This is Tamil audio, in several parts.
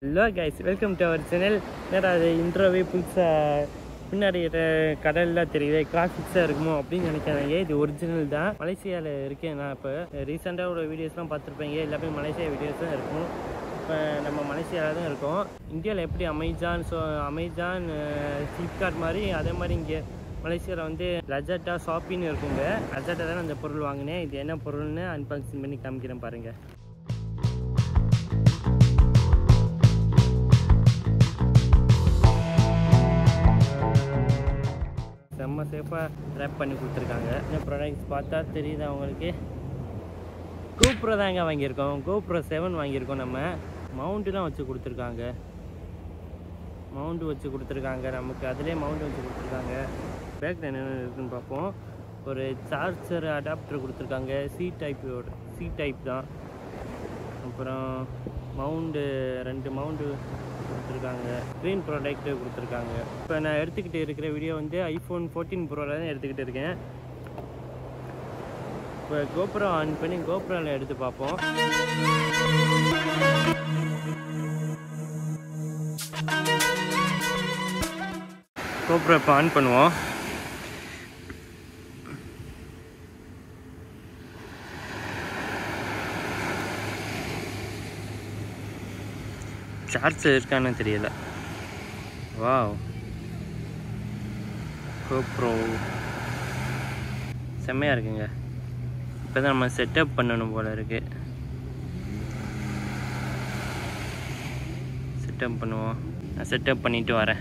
Hello guys welcome to our channel நேரம் அது இன்ட்ரோவே புதுசாக பின்னாடி கடல்லாம் தெரியுது கிராஃபிக்ஸாக இருக்குமோ அப்படின்னு நினைக்கிறேன் இது ஒரிஜினல் தான் மலேசியாவில் இருக்கேன் நான் இப்போ ரீசெண்டாக ஒரு வீடியோஸ்லாம் பார்த்துருப்பேங்க எல்லாமே மலேசியா வீடியோஸ் தான் இருக்கும் இப்போ நம்ம மலேசியாவில் தான் இருக்கோம் இந்தியாவில் எப்படி அமேசான் ஸோ அமேசான் ஃப்ளிப்கார்ட் மாதிரி அதே மாதிரி இங்கே மலேசியாவில் வந்து லஜட்டா ஷாப்பின்னு இருக்குங்க லஜட்டா தான் அந்த பொருள் வாங்கினேன் இது என்ன பொருள்னு அன்பாக்சிங் பண்ணி காமிக்கிறேன் பாருங்கள் செம்ம சேஃபாக ரேப் பண்ணி கொடுத்துருக்காங்க இந்த ப்ராடக்ட்ஸ் பார்த்தா தெரியுது அவங்களுக்கு கோப்ரோ தாங்க வாங்கியிருக்கோம் கோப்ரோ செவன் வாங்கியிருக்கோம் நம்ம மவுண்ட்டுலாம் வச்சு கொடுத்துருக்காங்க மவுண்ட் வச்சு கொடுத்துருக்காங்க நமக்கு அதிலே மவுண்ட் வச்சு கொடுத்துருக்காங்க பேக்கில் என்னென்ன இருக்குன்னு பார்ப்போம் ஒரு சார்ஜர் அடாப்டர் கொடுத்துருக்காங்க சி டைப்போட சி டைப் தான் அப்புறம் மவுண்டு ரெண்டு மவுண்டு கொடுத்துருக்காங்க ஸ்க்ரீன் ப்ராடக்ட் கொடுத்துருக்காங்க இப்போ நான் எடுத்துக்கிட்டு இருக்கிற வீடியோ வந்து ஐஃபோன் ஃபோர்டீன் ப்ரோவில் தான் எடுத்துக்கிட்டு இருக்கேன் இப்போ கோப்ரோ ஆன் பண்ணி கோப்ரோவில் எடுத்து பார்ப்போம் கோப்ரோ இப்போ ஆன் பண்ணுவோம் சார்ஜ் இருக்கான்னு தெரியல வாவ் கோப்ரோ செம்மையாக இருக்குங்க இப்போ தான் நம்ம செட்டப் பண்ணணும் போல இருக்கு செட்டப் பண்ணுவோம் நான் செட்டப் பண்ணிட்டு வரேன்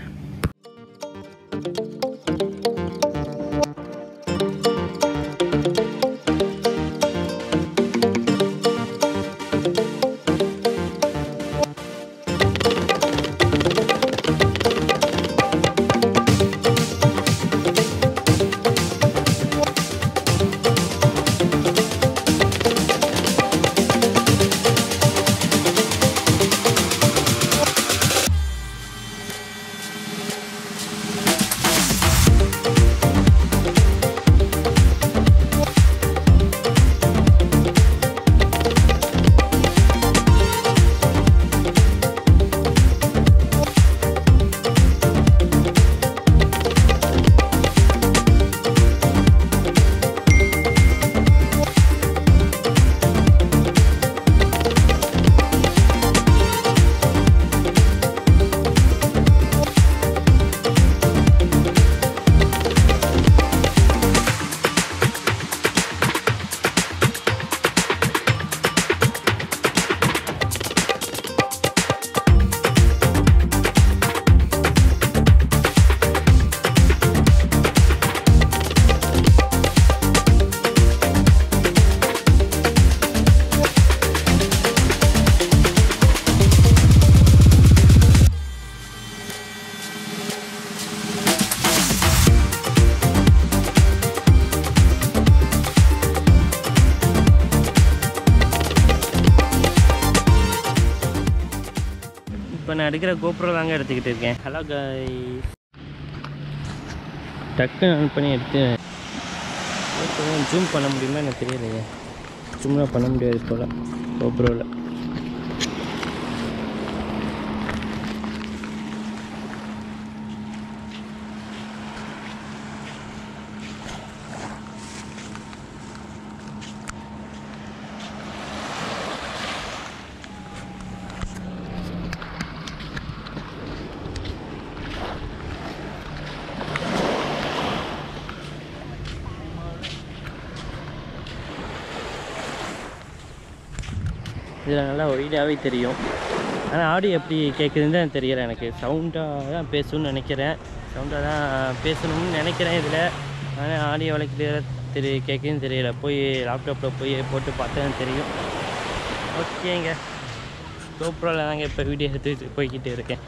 இப்போ நான் எடுக்கிற கோப்ரோ தாங்க எடுத்துக்கிட்டு இருக்கேன் ஹலோ காய் டக்குன்னு ஆன் பண்ணி எடுத்து ஜூம் பண்ண முடியுமா எனக்கு தெரியலையே ஜூம்லாம் பண்ண முடியாது போல் கோப்ரோவில் இதில் நல்லா ஒயிடாகவே தெரியும் ஆனால் ஆடியோ எப்படி கேட்குதுன்னு தான் தெரியல எனக்கு சவுண்டாக தான் பேசணும்னு நினைக்கிறேன் சவுண்டாக தான் பேசணும்னு நினைக்கிறேன் இதில் ஆனால் ஆடியோ எவ்வளோ கிளியராக தெரிய கேட்குதுன்னு தெரியல போய் லேப்டாப்பில் போய் போட்டு பார்த்தா தான் தெரியும் ஓகேங்க கோப்ரோவில் தாங்க இப்போ வீடியோ எடுத்துகிட்டு போய்கிட்டு இருக்கேன்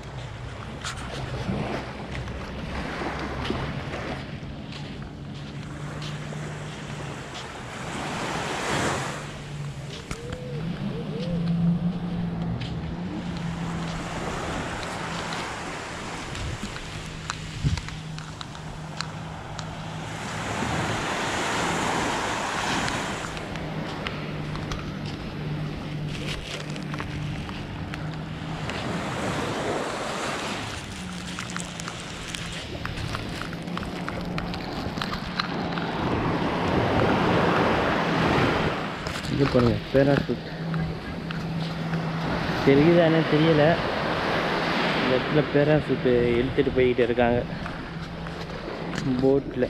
இது பாருங்க பேராசூட் தெரியுதானே தெரியல இந்த இடத்துல பேராசூட்டு இழுத்துட்டு போய்கிட்டு இருக்காங்க போட்டில்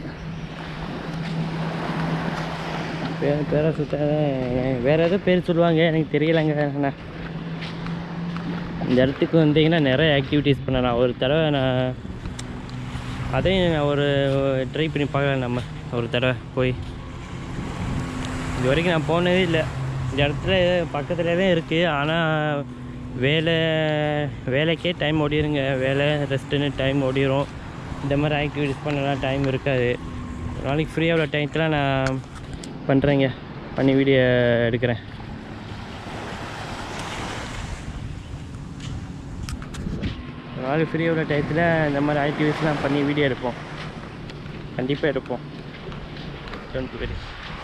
பே பேராசூட்டை வேறு ஏதோ பேர் சொல்லுவாங்க எனக்கு தெரியலைங்க அண்ணா இந்த இடத்துக்கு வந்தீங்கன்னா நிறைய ஆக்டிவிட்டீஸ் பண்ணலாம் ஒரு தடவை நான் அதையும் நான் ஒரு ட்ரை பண்ணி பார்க்கலாம் நம்ம ஒரு தடவை போய் இது வரைக்கும் நான் போனதே இல்லை இந்த இடத்துல பக்கத்துல தான் இருக்குது ஆனால் வேலை வேலைக்கே டைம் ஓடிருங்க வேலை ரெஸ்ட்டுன்னு டைம் ஓடிரும் இந்த மாதிரி ஆக்டிவிட்டிஸ் பண்ணலாம் டைம் இருக்காது ஒரு நாளைக்கு ஃப்ரீயாக உள்ள டைத்தில் நான் பண்ணுறேங்க பண்ணி வீடியோ எடுக்கிறேன் ஒரு நாள் ஃப்ரீயாக உள்ள டயத்தில் இந்த மாதிரி ஆக்டிவிட்டிஸ்லாம் பண்ணி வீடியோ எடுப்போம் கண்டிப்பாக எடுப்போம் டோன்ட் வெரி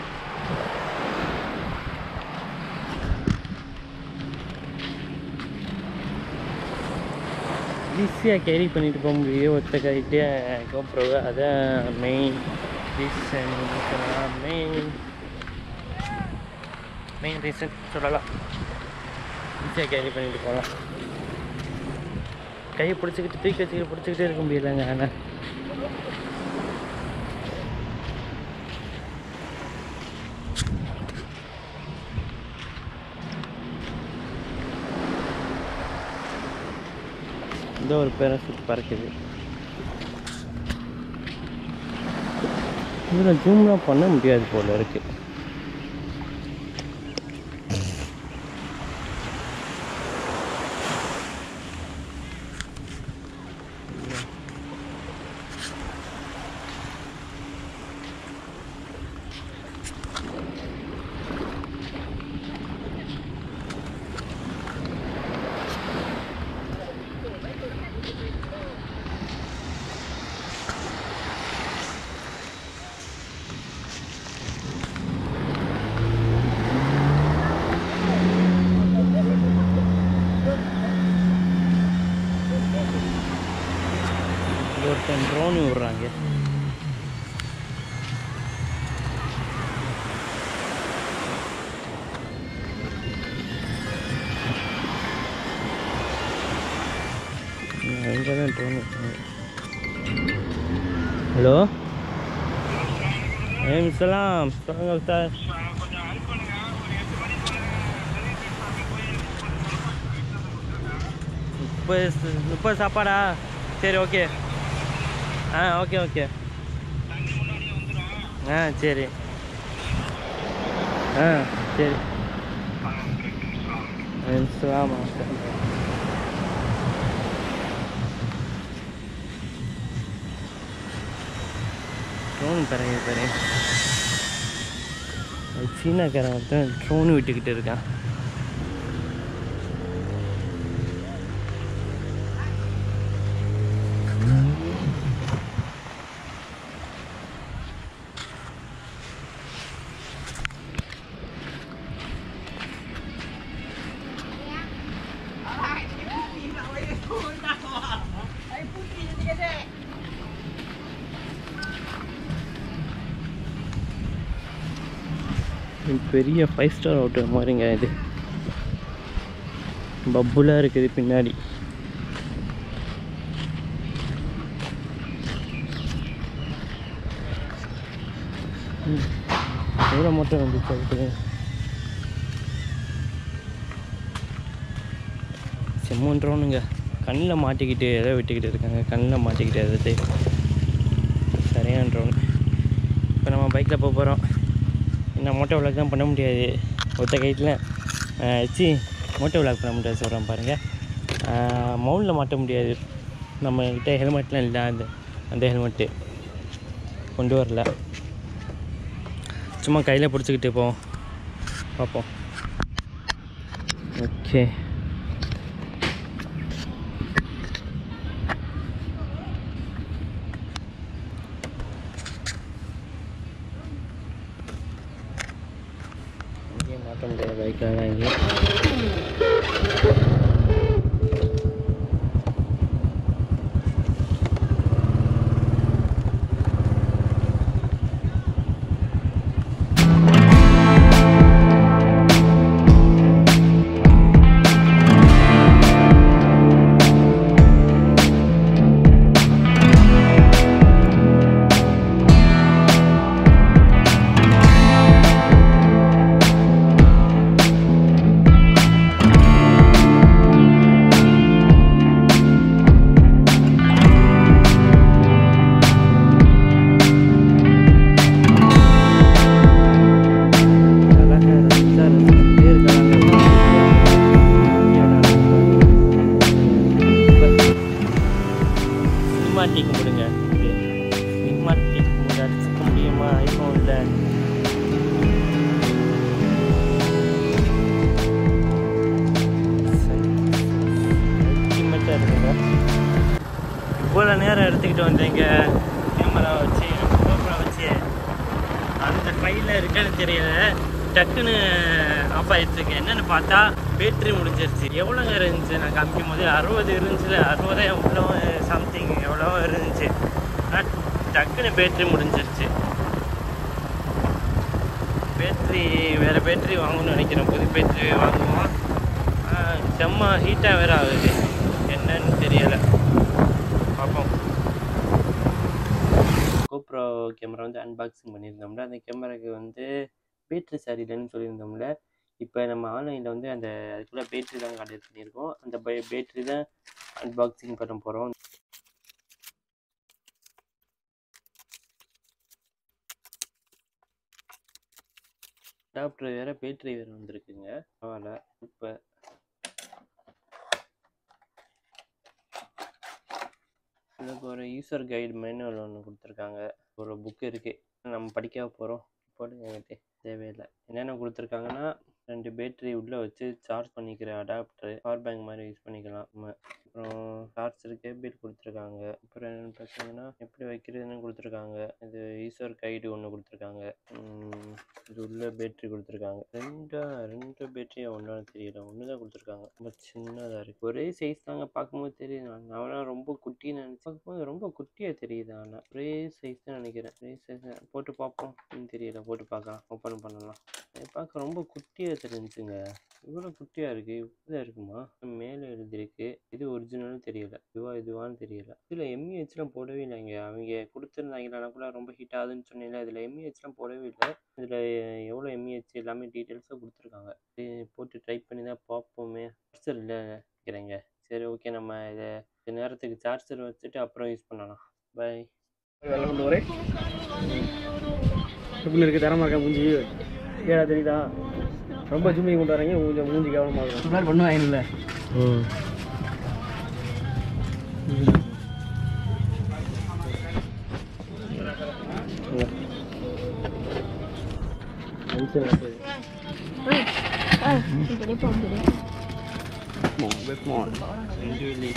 ஈஸியாக கேரி பண்ணிட்டு போக முடியும் ஒத்த கைட்டு கோப்ரோவை அதான் மெயின் ரீசன் சொல்லலாம் மெயின் மெயின் ரீசன் சொல்லலாம் ஈஸியாக கேரி பண்ணிட்டு போகலாம் கையை பிடிச்சிக்கிட்டு தூக்கி வச்சுக்கிட்டு பிடிச்சிக்கிட்டே இருக்க முடியலங்க ஆனால் இந்த ஒரு பேராசூட் பறக்குது இதில் ஜூம்லாம் பண்ண முடியாது போல இருக்கு இது ஒருத்தன் ட்ரோன் விடுறாங்க அங்கே தான் ட்ரோன் ஹலோ ஏம் சலாம் சொல்லுங்க சார் முப்பது முப்பது சாப்பாடா சரி ஓகே ஆ ஓகே ஓகே ஆ சரி ஆ சரி இஸ்லாமா ட்ரோன் பாருங்க பாரு சீனாக்காரன் ஒருத்தன் ட்ரோன் விட்டுக்கிட்டு இருக்கான் இது பெரிய ஃபைவ் ஸ்டார் ஹோட்டல் மாதிரிங்க இது பப்புலாக இருக்குது பின்னாடி ம். எவ்வளோ மட்டும் வந்துச்சு அதுக்கு செம்மன்றோனுங்க கண்ணில் மாட்டிக்கிட்டு எதை விட்டுக்கிட்டு இருக்காங்க கண்ணில் மாட்டிக்கிட்டு எதை சரியான ட்ரோன் இப்போ நம்ம பைக்கில் போக போகிறோம் நான் மோட்டோ விளாக் தான் பண்ண முடியாது ஒத்த கைட்டில் சி மோட்டோ விளாக் பண்ண முடியாது சொல்கிறேன் பாருங்கள் மவுண்டில் மாட்ட முடியாது நம்மக்கிட்ட ஹெல்மெட்லாம் இல்லை அந்த அந்த ஹெல்மெட்டு கொண்டு வரல சும்மா கையில் பிடிச்சிக்கிட்டு போவோம் பார்ப்போம் ஓகே இங்கேயும் மாட்ட முடியாது பைக்கில் இங்கே வந்தேன் இங்கே கேமரா வச்சு கோப்ரா வச்சு அந்த ஃபைலில் இருக்கான்னு தெரியல டக்குன்னு ஆஃப் ஆயிடுச்சு என்னன்னு பார்த்தா பேட்டரி முடிஞ்சிருச்சு எவ்வளோங்க இருந்துச்சு நான் காமிக்கும் போது அறுபது இருந்துச்சுல அறுபதே எவ்வளோ சம்திங் எவ்வளோ இருந்துச்சு ஆனால் டக்குன்னு பேட்டரி முடிஞ்சிருச்சு பேட்டரி வேறு பேட்டரி வாங்கணும்னு நினைக்கிறேன் புது பேட்டரி வாங்குவோம் ஆ, செம்ம ஹீட்டாக வேறு ஆகுது என்னன்னு தெரியலை பார்ப்போம் கோப்ரோ கேமரா வந்து அன்பாக்சிங் பண்ணியிருந்தோம்ல அந்த கேமராக்கு வந்து பேட்டரி சரியில்லைன்னு சொல்லியிருந்தோம்ல இப்போ நம்ம ஆன்லைனில் வந்து அந்த அதுக்குள்ளே பேட்டரி தான் ஆர்டர் பண்ணியிருக்கோம் அந்த பே பேட்டரி தான் அன்பாக்சிங் பண்ண போகிறோம் அடாப்டர் வேறு பேட்டரி வேறு வந்திருக்குங்க பரவாயில்ல இப்போ இதுக்கு ஒரு யூசர் கைடு மேனுவல் ஒன்று கொடுத்துருக்காங்க ஒரு புக் இருக்குது நம்ம படிக்க போகிறோம் போட்டு என்கிட்ட தேவையில்லை என்னென்ன கொடுத்துருக்காங்கன்னா ரெண்டு பேட்டரி உள்ளே வச்சு சார்ஜ் பண்ணிக்கிற அடாப்டர் பவர் பேங்க் மாதிரி யூஸ் பண்ணிக்கலாம் நம்ம அப்புறம் சார்ஜர் கேபிள் கொடுத்துருக்காங்க அப்புறம் என்னென்னு பார்த்தீங்கன்னா எப்படி வைக்கிறதுன்னு கொடுத்துருக்காங்க இது யூசர் கைடு ஒன்று கொடுத்துருக்காங்க உம், இது உள்ள பேட்டரி கொடுத்துருக்காங்க ரெண்டா ரெண்டு பேட்டரியா ஒன்றான்னு தெரியல ஒன்று தான் கொடுத்துருக்காங்க ரொம்ப சின்னதாக இருக்குது ஒரே சைஸ் தாங்க பார்க்கும்போது தெரியுது நான் அவனா ரொம்ப குட்டின்னு நினச்சி பார்க்கும்போது ரொம்ப குட்டியாக தெரியுது ஆனால் ஒரே சைஸ் தான் நினைக்கிறேன் ஒரே சைஸ் போட்டு பார்ப்போம் இன்னும் தெரியல போட்டு பார்க்கலாம் ஓப்பன் பண்ணலாம் இது பார்க்க ரொம்ப குட்டியாக தெரிஞ்சுங்க இவ்வளோ குட்டியாக இருக்குது இப்படிதான் இருக்குமா மேலே எழுதியிருக்கு இது ஒரிஜினல்னு தெரியல இதுவா இதுவான்னு தெரியல இதில் எம்இஹெச்லாம் போடவே இல்லைங்க அவங்க கொடுத்துருந்தாங்கன்னா கூட ரொம்ப ஹீட் ஆகுதுன்னு சொன்னீங்களா இதில் எம்இஹெச்லாம் போடவே இல்லை இதில் எவ்வளோ எம்இஹெச் எல்லாமே டீட்டெயில்ஸாக கொடுத்துருக்காங்க இது போட்டு ட்ரை பண்ணி தான் பார்ப்போமே சார்ஜர் இல்லை நினைக்கிறேங்க சரி ஓகே நம்ம இதை கொஞ்ச நேரத்துக்கு சார்ஜர் வச்சுட்டு அப்புறம் யூஸ் பண்ணலாம் பை வெள்ளை கொண்டு வரேன் எப்படி இருக்கு தரமா இருக்கா மூஞ்சி ஏடா தெரியுதா ரொம்ப ஜூமி கொண்டு வராங்க கொஞ்சம் மூஞ்சி கவனமாக இருக்கும் மாதிரி பண்ணுவாங்க இல்லை ம் ரெண்டு வெள்ளி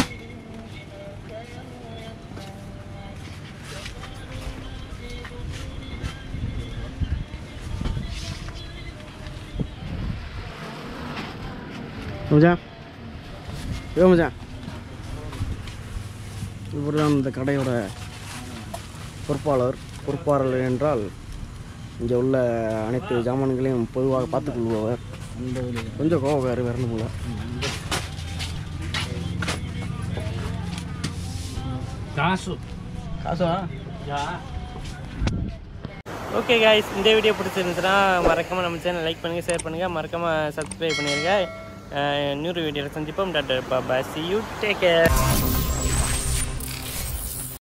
மச்சான் ஏ மச்சான் இவர் தான் இந்த கடையோட பொறுப்பாளர் பொறுப்பாளர் என்றால் இங்கே உள்ள அனைத்து ஜாமான்களையும் பொதுவாக பார்த்துக்கொள்பவர் கொஞ்சம் கோவக்காரு வரணும்ல காசு காசா ஓகே காய்ஸ் இந்த வீடியோ பிடிச்சிருந்துச்சுன்னா மறக்காமல் நம்ம சேனல் லைக் பண்ணுங்கள் ஷேர் பண்ணுங்கள் மறக்காமல் சப்ஸ்கிரைப் பண்ணிடுங்க இன்னொரு வீடியோவில் சந்திப்போம் doctor Baba see you take care